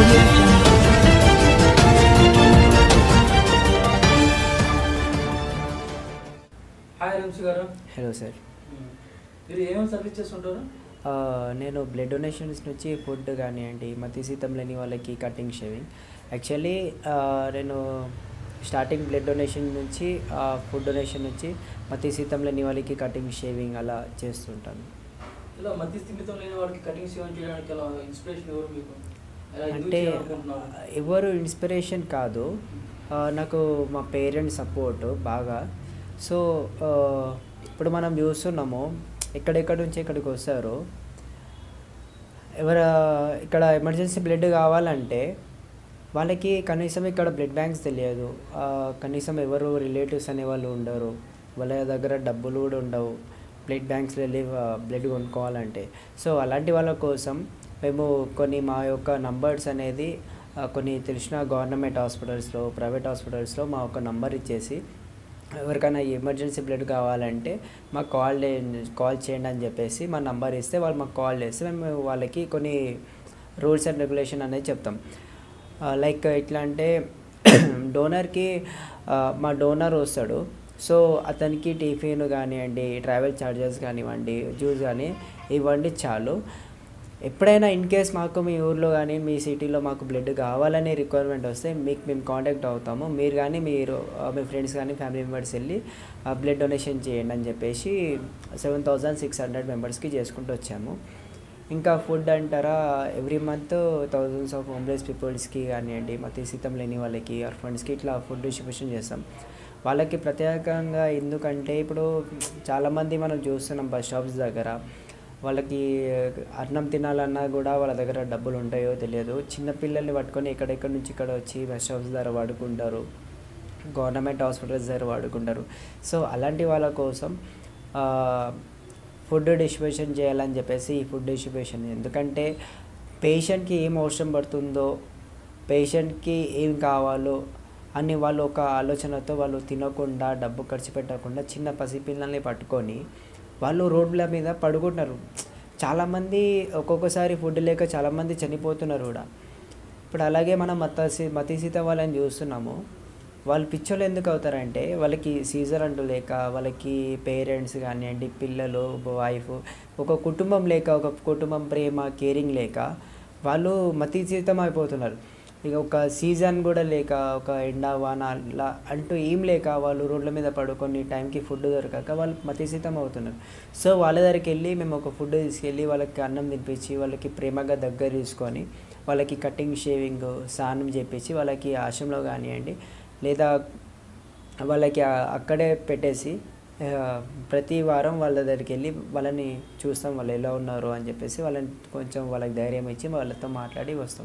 audio jungle. Hi రంశి గారు hello sir మీరు ఏమేమి సర్వీస్ చేస్తుంటారు ఆ, నేను బ్లడ్ డొనేషన్స్ నుంచి ఫుడ్ కానివ్వండి మతి సీతం లేని వాళ్ళకి కటింగ్ షేవింగ్ యాక్చువల్లీ నేను స్టార్టింగ్ బ్లడ్ డొనేషన్ నుంచి ఫుడ్ డొనేషన్ నుంచి మతి సీతం లేని వాళ్ళకి కటింగ్ షేవింగ్ అలా చేస్తుంటాను ఇలా మధ్య స్థిమితం లేని వాళ్ళకి కటింగ్ సేవన్ చేయడానికి అలా ఇన్స్పిరేషన్ ఎవరు మీకు ఎలా ఎందుకు అంటే చేయాలనుకుంటున్నారు ఎవరు ఇన్స్పిరేషన్ కాదు ఆ, నాకు మా పేరెంట్స్ సపోర్ట్ బాగా సో ఆ, ఇప్పుడు మనం చూస్తున్నాము ఎక్కడెక్కడ నుంచి ఎక్కడికి వస్తారు ఎవరు ఇక్కడ ఎమర్జెన్సీ బ్లడ్ కావాలంటే వాళ్ళకి కనీసం ఇక్కడ బ్లడ్ బ్యాంక్స్ తెలియదు ఆ, కనీసం ఎవరు రిలేటివ్స్ అనేవాళ్ళు ఉండరు వాళ్ళ దగ్గర డబ్బులు కూడా ఉండవు బ్లడ్ బ్యాంక్స్లో వెళ్ళి బ్లడ్ కొనుక్కోవాలంటే సో అలాంటి వాళ్ళ కోసం మేము కొన్ని మా యొక్క నంబర్స్ అనేది ఆ, కొన్ని తెలిసిన గవర్నమెంట్ హాస్పిటల్స్లో ప్రైవేట్ హాస్పిటల్స్లో మా ఒక నంబర్ ఇచ్చేసి ఎవరికైనా ఎమర్జెన్సీ బ్లడ్ కావాలంటే మాకు కాల్ చేయండి కాల్ చేయండి అని చెప్పేసి మా నంబర్ ఇస్తే వాళ్ళు మాకు కాల్ చేస్తే మేము వాళ్ళకి కొన్ని రూల్స్ అండ్ రెగ్యులేషన్ అనేది చెప్తాం లైక్ ఎట్లా అంటే డోనర్కి మా డోనర్ వస్తాడు సో అతనికి టిఫిన్ కానివ్వండి ట్రావెల్ ఛార్జెస్ కానివ్వండి జ్యూస్ కానీ ఇవ్వండి చాలు ఎప్పుడైనా ఇన్ కేస్ మాకు మీ ఊర్లో కానీ మీ సిటీలో మాకు బ్లడ్ కావాలనే రిక్వైర్మెంట్ వస్తే మీకు మేము కాంటాక్ట్ అవుతాము మీరు కానీ మీరు ఆ, మీ ఫ్రెండ్స్ కానీ ఫ్యామిలీ మెంబర్స్ వెళ్ళి బ్లడ్ డొనేషన్ చేయండి అని చెప్పేసి సెవెన్ థౌజండ్ సిక్స్ హండ్రెడ్ మెంబర్స్కి చేసుకుంటూ వచ్చాము ఇంకా ఫుడ్ అంటారా every month thousands of homeless పీపుల్స్కి కానివ్వండి మతి సీతం లేని వాళ్ళకి ఆర్ఫండ్స్కి ఇట్లా ఫుడ్ డిస్ట్రిబ్యూషన్ చేస్తాం వాళ్ళకి ప్రత్యేకంగా ఎందుకంటే ఇప్పుడు చాలామంది మనం చూస్తున్నాం బస్ స్టాప్స్ దగ్గర వాళ్ళకి అన్నం తినాలన్నా కూడా వాళ్ళ దగ్గర డబ్బులు ఉంటాయో తెలియదు చిన్న పిల్లల్ని పట్టుకొని ఎక్కడెక్కడి నుంచి ఇక్కడ వచ్చి బస్ స్టాప్స్ దగ్గర వాడుకుంటారు గవర్నమెంట్ హాస్పిటల్స్ దగ్గర వాడుకుంటారు సో అలాంటి వాళ్ళ కోసం ఆ, ఫుడ్ డిస్ట్రిబ్యూషన్ చేయాలని చెప్పేసి ఈ ఫుడ్ డిస్ట్రిబ్యూషన్ ఎందుకంటే పేషెంట్కి ఏం అవసరం పడుతుందో పేషెంట్కి ఏం కావాలో అని వాళ్ళు ఒక ఆలోచనతో వాళ్ళు తినకుండా డబ్బు ఖర్చు పెట్టకుండా చిన్న పసిపిల్లల్ని పట్టుకొని వాళ్ళు రోడ్ల మీద పడుకుంటున్నారు చాలామంది ఒక్కొక్కసారి ఫుడ్ లేక చాలామంది చనిపోతున్నారు కూడా ఇప్పుడు అలాగే మనం మతసి మతీసీత వాళ్ళని చూస్తున్నాము వాళ్ళు పిచ్చోళ్ళు ఎందుకు అవుతారంటే వాళ్ళకి సీజర్ అంటూ లేక వాళ్ళకి పేరెంట్స్ కానివ్వండి పిల్లలు వైఫ్ ఒక కుటుంబం లేక ఒక కుటుంబం ప్రేమ కేరింగ్ లేక వాళ్ళు మతీసీతం అయిపోతున్నారు ఇక ఒక సీజన్ కూడా లేక ఒక ఎండ వాన అలా అంటూ ఏం లేక వాళ్ళు రోడ్ల మీద పడుకొని టైంకి ఫుడ్ దొరకక వాళ్ళు మతీసీతం అవుతున్నారు సో వాళ్ళ దగ్గరికి వెళ్ళి మేము ఒక ఫుడ్ తీసుకెళ్ళి వాళ్ళకి అన్నం తినిపించి వాళ్ళకి ప్రేమగా దగ్గర తీసుకొని వాళ్ళకి కటింగ్ షేవింగ్ స్నానం చేపించి వాళ్ళకి ఆశ్రమంలో కానివ్వండి లేదా వాళ్ళకి ఆ- అక్కడే పెట్టేసి ఆ, ప్రతి వారం వాళ్ళ దగ్గరికి వెళ్ళి వాళ్ళని చూస్తాం వాళ్ళు ఎలా ఉన్నారు అని చెప్పేసి వాళ్ళని కొంచెం వాళ్ళకి ధైర్యం ఇచ్చి వాళ్ళతో మాట్లాడి వస్తాం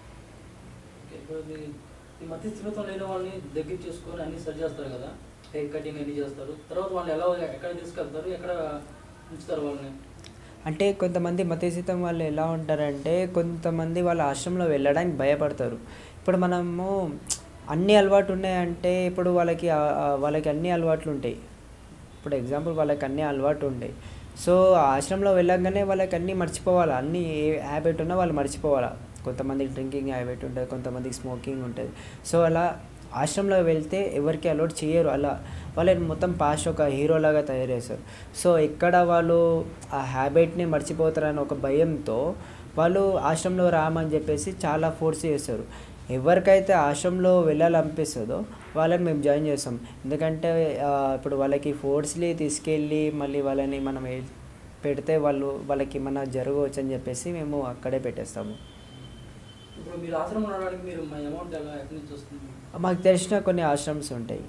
ఓకే, ఇప్పుడు మీ- ఈ మధ్య స్థిమితం లేని వాళ్ళని దగ్గర చేసుకొని అన్ని సరి చేస్తారు కదా హెయిర్ కటింగ్ అన్ని చేస్తారు తర్వాత వాళ్ళు ఎలా ఎక్కడ తీసుకెళ్తారు ఎక్కడ ఉంచుతారు వాళ్ళని అంటే కొంతమంది మతీసితం వాళ్ళు ఎలా ఉంటారంటే కొంతమంది వాళ్ళ ఆశ్రమంలో వెళ్ళడానికి భయపడతారు ఇప్పుడు మనము అన్ని అలవాటు ఉన్నాయంటే ఇప్పుడు వాళ్ళకి ఆ- ఆ వాళ్ళకి అన్ని అలవాట్లు ఉంటాయి ఇప్పుడు ఎగ్జాంపుల్ వాళ్ళకి అన్ని అలవాటు ఉంటాయి సో ఆ ఆశ్రమంలో వెళ్ళగానే వాళ్ళకి అన్నీ మర్చిపోవాలి అన్ని ఏ హ్యాబిట్ ఉన్నా వాళ్ళు మర్చిపోవాలి కొంతమందికి డ్రింకింగ్ హ్యాబిట్ ఉంటుంది కొంతమందికి స్మోకింగ్ ఉంటుంది సో అలా ఆశ్రమంలో వెళ్తే ఎవరికి అలవాటు చేయరు అలా వాళ్ళని మొత్తం పాస్ట్ ఒక హీరోలాగా తయారు చేస్తారు సో ఎక్కడ వాళ్ళు ఆ హ్యాబిట్ని మర్చిపోతారని ఒక భయంతో వాళ్ళు ఆశ్రమంలో రామని చెప్పేసి చాలా ఫోర్స్ చేస్తారు ఎవరికైతే ఆశ్రమంలో వెళ్ళాలనిపిస్తుందో వాళ్ళని మేము జాయిన్ చేస్తాం ఎందుకంటే ఆ, ఇప్పుడు వాళ్ళకి ఫోర్స్లీ తీసుకెళ్ళి మళ్ళీ వాళ్ళని మనం ఏ- పెడితే వాళ్ళు వాళ్ళకి ఏమన్నా జరగవచ్చు అని చెప్పేసి మేము అక్కడే పెట్టేస్తాము ఇప్పుడు మీరు ఆశ్రమం ఉండడానికి మీరు మా అమౌంట్ ఎలా ఎక్కడి నుంచి వస్తుంది మాకు తెలిసిన కొన్ని ఆశ్రమ్స్ ఉంటాయి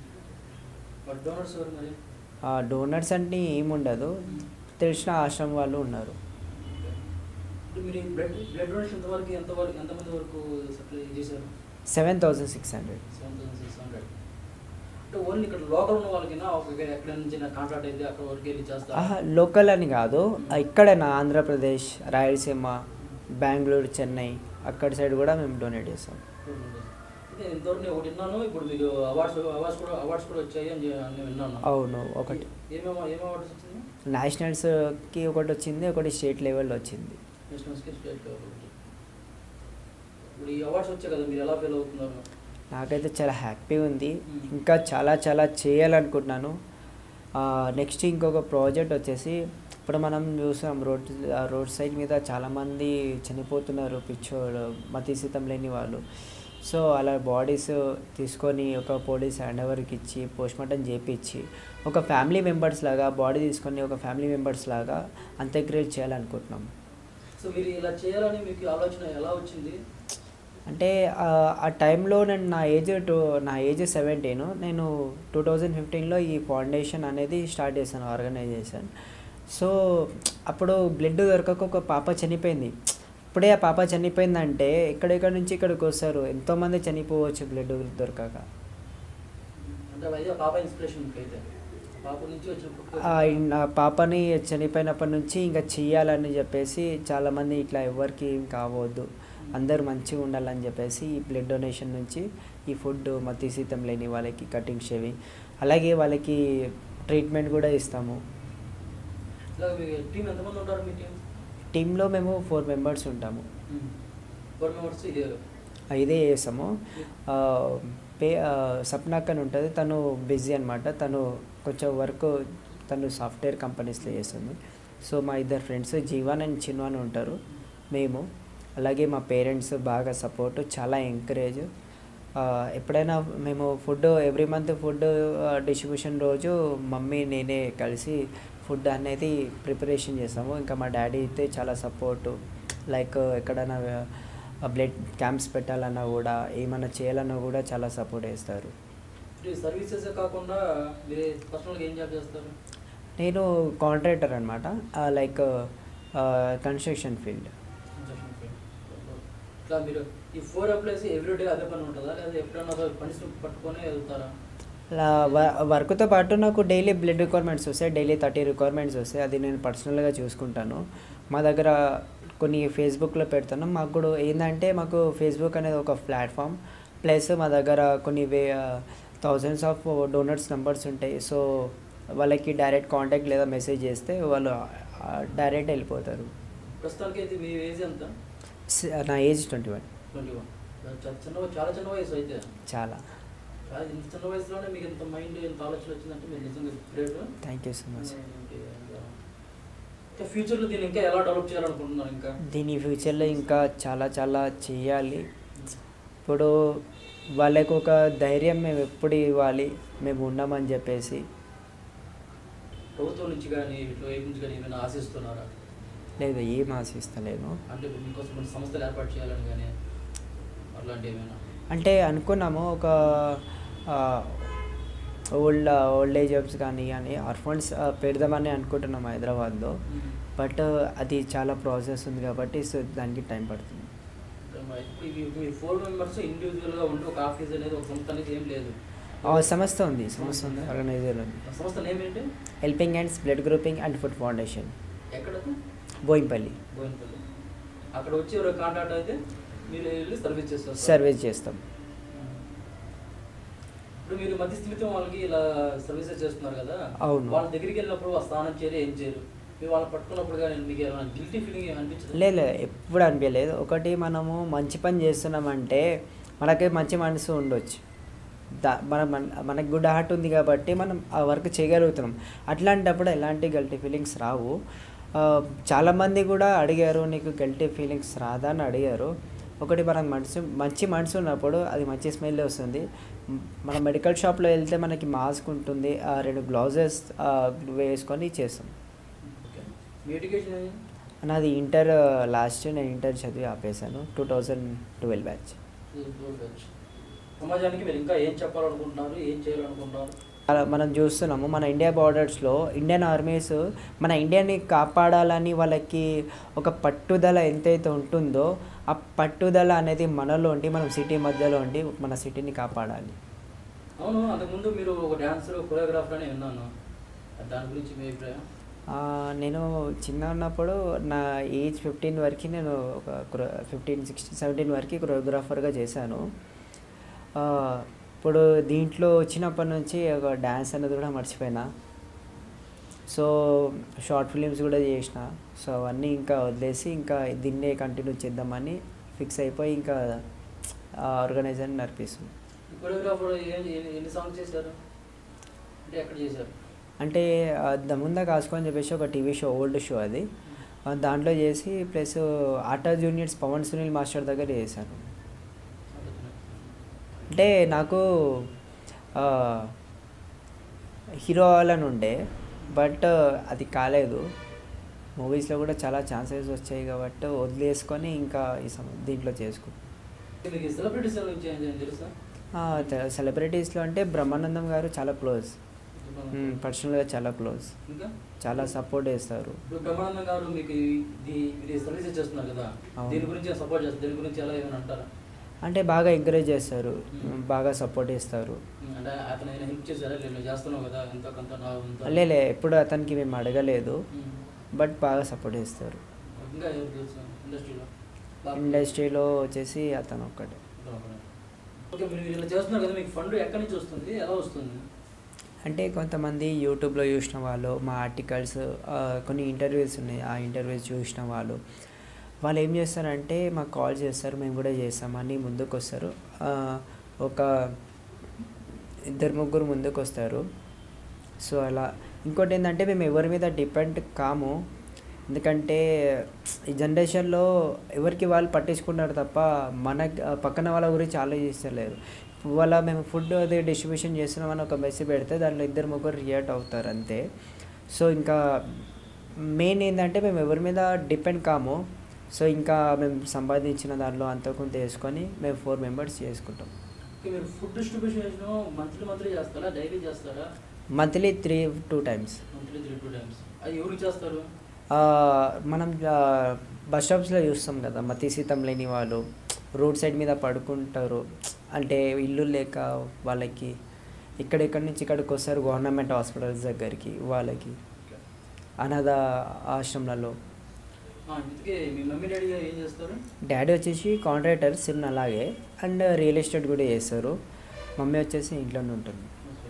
బట్ డోనర్స్ ఎవరు మరి ఆ డోనర్స్ అంటే ఏముండదు తెలిసిన ఆశ్రమం వాళ్ళు ఉన్నారు ఇప్పుడు మీరు బ్లడ్ బ్లడ్ డొనేషన్ ఎంతవరకు ఎంతవరకు ఎంతమంది వరకు సప్లై చేశారు seven thousand six hundred seven thousand six hundred అంటే ఓన్లీ ఇక్కడ లోకల్ ఉన్న వాళ్ళకినా ఒక ఎక్కడ నుంచి కాంట్రాక్ట్ అయితే అక్కడ వరకు వెళ్ళి చేస్తారు ఆహా లోకల్ అని కాదు ఇక్కడే నా ఆంధ్రప్రదేశ్ రాయలసీమ బెంగళూరు చెన్నై అక్కడి సైడ్ కూడా మేము డొనేట్ చేస్తాం అయితే ఇంతవరకు నేను ఒకటి విన్నాను ఇప్పుడు మీకు అవార్డ్స్ అవార్డ్స్ కూడా అవార్డ్స్ కూడా వచ్చాయి అని చె- అని విన్నాను అవును ఒకటి ఏమేమో ఏమేమి అవార్డ్స్ వచ్చింది నేషనల్స్కి ఒకటి వచ్చింది ఒకటి స్టేట్ లెవెల్లో వచ్చింది నేషనల్స్కి స్టేట్ లెవెల్ ఒకటి ఇప్పుడు ఈ అవార్డ్స్ వచ్చాయి కదా మీరు ఎలా ఫీల్ అవుతున్నారు నాకైతే చాలా హ్యాపీ ఉంది మ్మ్. ఇంకా చాలా చాలా చేయాలనుకుంటున్నాను నెక్స్ట్ ఇంకొక ప్రాజెక్ట్ వచ్చేసి ఇప్పుడు మనం చూసాం రోడ్ రోడ్ సైడ్ మీద చాలామంది చనిపోతున్నారు పిచ్చోళ్ళు మతిస్థితం లేని వాళ్ళు సో అలా బాడీస్ తీసుకొని ఒక పోలీస్ హ్యాండ్ ఓవర్కి ఇచ్చి పోస్ట్ మార్టం చేపించి ఒక ఫ్యామిలీ మెంబర్స్ లాగా బాడీ తీసుకొని ఒక ఫ్యామిలీ మెంబర్స్ లాగా అంత్యక్రియలు చేయాలనుకుంటున్నాం సో మీరు ఇలా చేయాలని మీకు ఆలోచన ఎలా వచ్చింది అంటే ఆ, ఆ టైంలో నేను నా ఏజ్ టూ నా ఏజ్ సెవెంటీన్ నేను టూ థౌజండ్ ఫిఫ్టీన్లో ఈ ఫౌండేషన్ అనేది స్టార్ట్ చేశాను ఆర్గనైజేషన్ సో అప్పుడు బ్లడ్ దొరకక ఒక పాప చనిపోయింది ఇప్పుడే ఆ పాప చనిపోయిందంటే ఎక్కడెక్కడ నుంచి ఇక్కడికి వస్తారు ఎంతోమంది చనిపోవచ్చు బ్లడ్ దొరకక అంటే అది ఆ పాప ఇన్స్పిరేషన్ మీకు అయితే పాప నుంచి వచ్చిన పుట్టుక ఆ ఇన్- ఆ పాపని చనిపోయినప్పటి నుంచి ఇంకా చెయ్యాలని చెప్పేసి చాలామంది ఇట్లా ఎవరికి ఏం కావద్దు అందరూ మంచిగా ఉండాలని చెప్పేసి ఈ బ్లడ్ డొనేషన్ నుంచి ఈ ఫుడ్ మతిశీతం లేని వాళ్ళకి కటింగ్ షేవింగ్ అలాగే వాళ్ళకి ట్రీట్మెంట్ కూడా ఇస్తాము ఇలా మీ టీం ఎంతమంది ఉంటారు మీ టీం టీంలో మేము ఫోర్ మెంబర్స్ ఉంటాము ఫోర్ మెంబర్స్ ఇది ఆ, ఇదే చేస్తాము ఆ, పే ఆ, సప్నాక్ అని ఉంటుంది తను బిజీ అనమాట తను కొంచెం వర్క్ తను సాఫ్ట్వేర్ కంపెనీస్లో చేస్తుంది సో మా ఇద్దరు ఫ్రెండ్స్ జీవన్ అండ్ చిన్ను అని ఉంటారు మేము అలాగే మా పేరెంట్స్ బాగా సపోర్ట్ చాలా ఎంకరేజ్ ఎప్పుడైనా మేము food every month food distribution రోజు మమ్మీ నేనే కలిసి ఫుడ్ అనేది ప్రిపరేషన్ చేస్తాము ఇంకా మా డాడీ అయితే చాలా సపోర్టు లైక్ ఎక్కడైనా బ్లడ్ క్యాంప్స్ పెట్టాలన్నా కూడా ఏమైనా చేయాలన్నా కూడా చాలా సపోర్ట్ చేస్తారు ఈ సర్వీసెస్ కాకుండా మీరు పర్సనల్గా ఏం జాబ్ చేస్తారు నేను కాంట్రాక్టర్ అనమాట like construction field Construction field. ఇట్లా మీరు ఈ ఫోర్ అప్లైస్ ఎవ్రీడే అదే పని ఉంటుందా లేదా ఎప్పుడైనా పని పట్టుకొని వెళ్తారా వర్క్తో పాటు నాకు డైలీ బ్లడ్ రిక్వైర్మెంట్స్ వస్తాయి డైలీ థర్టీ రిక్వైర్మెంట్స్ వస్తాయి అది నేను పర్సనల్గా చూసుకుంటాను మా దగ్గర కొన్ని ఫేస్బుక్లో పెడతాను మాకు కూడా ఏంటంటే మాకు ఫేస్బుక్ అనేది ఒక ప్లాట్ఫామ్ ప్లస్ మా దగ్గర కొన్ని వే థౌజండ్స్ ఆఫ్ డోనర్స్ నెంబర్స్ ఉంటాయి సో వాళ్ళకి డైరెక్ట్ కాంటాక్ట్ లేదా మెసేజ్ చేస్తే వాళ్ళు డైరెక్ట్ వెళ్ళిపోతారు ప్రస్తుతానికి అయితే మీ ఏజ్ ఎంత సి- నా age twenty one twenty one చిన్న చాలా చిన్న వయసు అయితే చాలా చాలా ఇంత చిన్న వయసులోనే మీకు ఇంత మైండ్ ఇంత ఆలోచన వచ్చిందంటే మీరు నిజంగా great thank you so much ఇంకా ఫ్యూచర్లో దీన్ని ఇంకా ఎలా డెవలప్ చేయాలనుకుంటున్నారు ఇంకా దీని ఫ్యూచర్లో ఇంకా చాలా చాలా చేయాలి ఇప్పుడు వాళ్ళకు ఒక ధైర్యం మేము ఎప్పుడు ఇవ్వాలి మేము ఉన్నామని చెప్పేసి ప్రభుత్వం నుంచి కానీ ఇట్లా వైపు నుంచి కానీ ఏమైనా ఆశిస్తున్నారా లేదు ఏం ఆశిస్తలేను అంటే ఇప్పుడు మీకోసం కొన్ని సంస్థలు ఏర్పాటు చేయాలని కానీ అట్లాంటి ఏమైనా అంటే అనుకున్నాము ఒక ఓల్డ్ ఓల్డ్ ఏజ్ హోమ్స్ కానీ కానీ ఆర్ఫండ్స్ పెడదామని అనుకుంటున్నాం హైదరాబాద్లో బట్ అది చాలా ప్రాసెస్ ఉంది కాబట్టి సో దానికి టైం పడుతుంది ఇప్పుడు ఇవి మీ ఫోర్ మెంబర్స్ ఇండివిజువల్గా ఉండి ఒక ఆఫీస్ అనేది ఒక సంస్థ అనేది ఏం లేదు ఆ సంస్థ ఉంది సంస్థ ఉంది ఆర్గనైజర్ ఉంది ఆ సంస్థ నేమ్ ఏంటి helping hands blood grouping and food foundation ఎక్కడ బోయింపల్లి బోయినపల్లి అక్కడ వచ్చి ఎవరో కాంటాక్ట్ అయితే మీరు వెళ్ళి సర్వీస్ చేస్తారు సర్వీస్ చేస్తాం ఇప్పుడు మీరు మధ్య స్థిమితం వాళ్ళకి ఇలా సర్వీసెస్ చేస్తున్నారు కదా అవును. వాళ్ళ దగ్గరికి వెళ్ళినప్పుడు ఆ స్నానం చేయరు ఏం చేయరు మీరు వాళ్ళని పట్టుకున్నప్పుడు కానీ మీకు ఏమైనా గిల్టీ ఫీలింగ్ అనిపించదు లేదు లేదు, ఎప్పుడు అనిపించలేదు ఒకటి మనము మంచి పని చేస్తున్నామంటే మనకి మంచి మనసు ఉండొచ్చు దా మన మన- మనకి గుడ్ హార్ట్ ఉంది కాబట్టి మనం ఆ వర్క్ చేయగలుగుతున్నాం అట్లాంటప్పుడు ఎలాంటి గల్టీ ఫీలింగ్స్ రావు ఆ, చాలామంది కూడా అడిగారు నీకు గల్టీ ఫీలింగ్స్ రాదా అని అడిగారు ఒకటి మనకు మనసు మంచి మనసు ఉన్నప్పుడు అది మంచి స్మెల్ వస్తుంది మ్, మన మెడికల్ షాప్లో వెళ్తే మనకి మాస్క్ ఉంటుంది ఆ రెండు గ్లౌజెస్ వేసుకొని చేస్తాం ఓకే మీ ఎడ్యుకేషన్ ఏమి? నాది ఇంటర్ లాస్ట్ నేను ఇంటర్ చదివి ఆపేశాను టూ థౌజండ్ ట్వెల్వ్ బ్యాచ్ ఇది చూడవచ్చు. సమాజానికి మీరు ఇంకా ఏం చెప్పాలనుకుంటున్నారు ఏం చేయాలనుకుంటున్నారు అలా మనం చూస్తున్నాము మన ఇండియా బార్డర్స్లో ఇండియన్ ఆర్మీస్ మన ఇండియాని కాపాడాలని వాళ్ళకి ఒక పట్టుదల ఎంతైతే ఉంటుందో ఆ పట్టుదల అనేది మనలో ఉండి మనం సిటీ మధ్యలో ఉండి మన సిటీని కాపాడాలి అవును అంతకుముందు మీరు ఒక డాన్సర్ కొరియోగ్రాఫర్ అని విన్నాను దాని గురించి మీ అభిప్రాయం ఆ, నేను చిన్న ఉన్నప్పుడు నా ఏజ్ ఫిఫ్టీన్ వరకు నేను ఒక ఫిఫ్టీన్ సిక్స్టీన్ సెవెంటీన్ వరకు కొరియోగ్రాఫర్గా చేశాను ఆ, ఇప్పుడు దీంట్లో వచ్చినప్పటి నుంచి ఒక డ్యాన్స్ అనేది కూడా మర్చిపోయినా సో షార్ట్ ఫిలిమ్స్ కూడా చేసిన సో అవన్నీ ఇంకా వదిలేసి ఇంకా దీన్నే కంటిన్యూ చేద్దామని ఫిక్స్ అయిపోయి ఇంకా ఆ ఆర్గనైజర్ని నడిపిస్తుంది కొరియోగ్రాఫర్ ఎన్ని ఎన్ని సాంగ్స్ చేశారు అంటే ఎక్కడ చేశారు అంటే ఆ, ద ముందా కాసుకో అని చెప్పేసి ఒక టీవీ షో ఓల్డ్ షో అది ఆ, దాంట్లో చేసి ప్లస్ ఆటా జూనియర్స్ పవన్ సునీల్ మాస్టర్ దగ్గర చేశాను అంటే నాకు ఆ, హీరో అవ్వాలని ఉండే బట్ అది కాలేదు మూవీస్లో కూడా చాలా ఛాన్సెస్ వచ్చాయి కాబట్టి వదిలేసుకొని ఇంకా ఈ సమ దీంట్లో చేసుకుంటాను మీకు సెలబ్రిటీస్ నుంచి ఏం చేయాలి తెలుసా సెలబ్రిటీస్లో అంటే బ్రహ్మానందం గారు చాలా క్లోజ్ పర్సనల్గా చాలా క్లోజ్ ఇంకా చాలా సపోర్ట్ చేస్తారు ఇప్పుడు బ్రహ్మానందం గారు మీకు ఇది ఇది సర్వీసెస్ చేస్తున్నారు కదా అవును. దీని గురించి సపోర్ట్ చేస్తారు దీని గురించి ఎలా ఏమైనా అంటారా అంటే బాగా ఎంకరేజ్ చేస్తారు మ్మ్. బాగా సపోర్ట్ చేస్తారు అంటే అతను ఏమైనా హెల్ప్ చేశారా లేదు నువ్వు చేస్తున్నావు కదా ఎంత కొంత నా ఎంత లేలే ఎప్పుడు అతనికి మేము అడగలేదు ఉమ్. బట్ బాగా సపోర్ట్ చేస్తారు ఇంకా ఎవరు తెలుసు ఇండస్ట్రీలో బాగా- ఇండస్ట్రీలో వచ్చేసి అతను ఒక్కటే ఓకే మీరు ఇలా చేస్తున్నారు కదా మీకు ఫండ్ ఎక్కడి నుంచి వస్తుంది ఎలా వస్తుంది అంటే కొంతమంది యూట్యూబ్లో చూసిన వాళ్ళు మా ఆర్టికల్స్ ఆ, కొన్ని ఇంటర్వ్యూస్ ఉన్నాయి ఆ ఇంటర్వ్యూస్ చూసిన వాళ్ళు వాళ్ళు ఏం చేస్తారంటే మాకు కాల్ చేస్తారు మేము కూడా చేస్తామని ముందుకు వస్తారు ఆ, ఒక ఇద్దరు ముగ్గురు ముందుకు వస్తారు సో అలా ఇంకోటి ఏంటంటే మేము ఎవరి మీద డిపెండ్ కాము ఎందుకంటే ఈ జనరేషన్లో ఎవరికి వాళ్ళు పట్టించుకుంటారు తప్ప మన పక్కన వాళ్ళ గురించి ఆలోచిస్తలేరు వాళ్ళ మేము ఫుడ్ అది డిస్ట్రిబ్యూషన్ చేస్తున్నామని ఒక మెసేజ్ పెడితే దాంట్లో ఇద్దరు ముగ్గురు రియాక్ట్ అవుతారు అంతే సో ఇంకా మెయిన్ ఏంటంటే మేము ఎవరి మీద డిపెండ్ కాము సో ఇంకా మేము సంపాదించిన దాంట్లో అంత కొంత వేసుకొని మేము ఫోర్ మెంబర్స్ చేసుకుంటాం ఓకే మీరు ఫుడ్ డిస్ట్రిబ్యూషన్ మంత్లీ మంత్లీ చేస్తారా డైలీ చేస్తారా monthly three two times monthly three two times అది ఎవరికి చేస్తారు మనం బస్ స్టాప్స్లో చూస్తాం కదా మతి సీతం లేని వాళ్ళు రోడ్ సైడ్ మీద పడుకుంటారు అంటే ఇల్లు లేక వాళ్ళకి ఇక్కడెక్కడి నుంచి ఇక్కడికి వస్తారు గవర్నమెంట్ హాస్పిటల్స్ దగ్గరికి వాళ్ళకి అనాథ ఆశ్రమాలలో ఆ, ఇంతకీ మీ మమ్మీ డాడీ గారు ఏం చేస్తారు డాడీ వచ్చేసి కాంట్రాక్టర్ సిమ్ అలాగే అండ్ రియల్ ఎస్టేట్ కూడా చేస్తారు మమ్మీ వచ్చేసి ఇంట్లోనే ఉంటుంది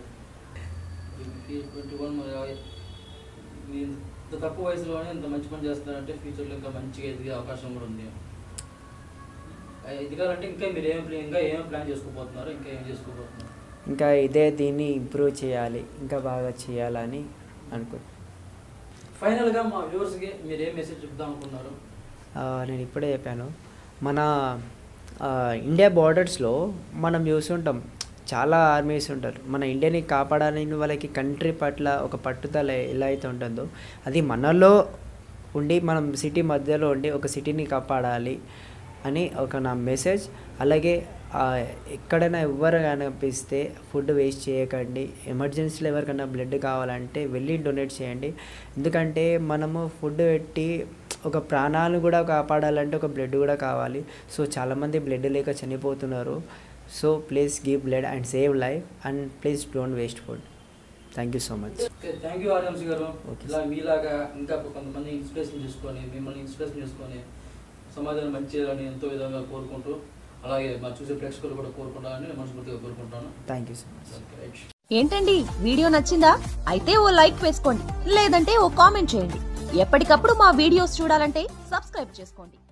ట్వంటీ వన్ మరి మీ ఇంత తక్కువ వయసులోనే ఇంత మంచి పని చేస్తున్నారంటే ఫ్యూచర్లో ఇంకా మంచిగా ఎదిగే అవకాశం కూడా ఉంది ఆ, ఎదగాలంటే ఇంకా మీరు ఏం ఇంకా ఏం ప్లాన్ చేసుకోబోతున్నారు ఇంకా ఏం చేసుకోబోతున్నారు ఇంకా ఇదే దీన్ని ఇంప్రూవ్ చేయాలి ఇంకా బాగా చేయాలని అనుకుంటున్నాను ఫైనల్గా మా వ్యూవర్స్కి మీరు ఏం మెసేజ్ చెప్దాం అనుకున్నారు ఆ, నేను ఇప్పుడే చెప్పాను మన ఆ, ఇండియా బార్డర్స్లో మనం చూస్తుంటాం చాలా ఆర్మీస్ ఉంటారు మన ఇండియాని కాపాడాలని వాళ్ళకి కంట్రీ పట్ల ఒక పట్టుదల ఎలా అయితే ఉంటుందో అది మనలో ఉండి మనం సిటీ మధ్యలో ఉండి ఒక సిటీని కాపాడాలి అని ఒక నా మెసేజ్ అలాగే ఆ, ఎక్కడైనా ఎవరు కనిపిస్తే ఫుడ్ వేస్ట్ చేయకండి ఎమర్జెన్సీలో ఎవరికైనా బ్లడ్ కావాలంటే వెళ్ళి డొనేట్ చేయండి ఎందుకంటే మనము ఫుడ్ పెట్టి ఒక ప్రాణాలు కూడా కాపాడాలంటే ఒక బ్లడ్ కూడా కావాలి సో చాలామంది బ్లడ్ లేక చనిపోతున్నారు so please give blood and save life and please don't waste food thank you so much okay thank you RMC garu Okay, ఇలా మీలాగా ఇంకా కొంతమంది ఇన్స్పిరేషన్ చేసుకొని మిమ్మల్ని ఇన్స్పిరేషన్ చేసుకొని సమాజాన్ని మంచి చేయాలని ఎంతో విధంగా కోరుకుంటూ అలాగే మా చూసే ప్రేక్షకులు కూడా కోరుకుంటారని మనస్ఫూర్తిగా కోరుకుంటాను థ్యాంక్ యూ సో మచ్ ఓకే, రైట్. ఏంటండి వీడియో నచ్చిందా అయితే ఓ లైక్ వేసుకోండి లేదంటే ఓ కామెంట్ చేయండి ఎప్పటికప్పుడు మా వీడియోస్ చూడాలంటే సబ్స్క్రైబ్ చేసుకోండి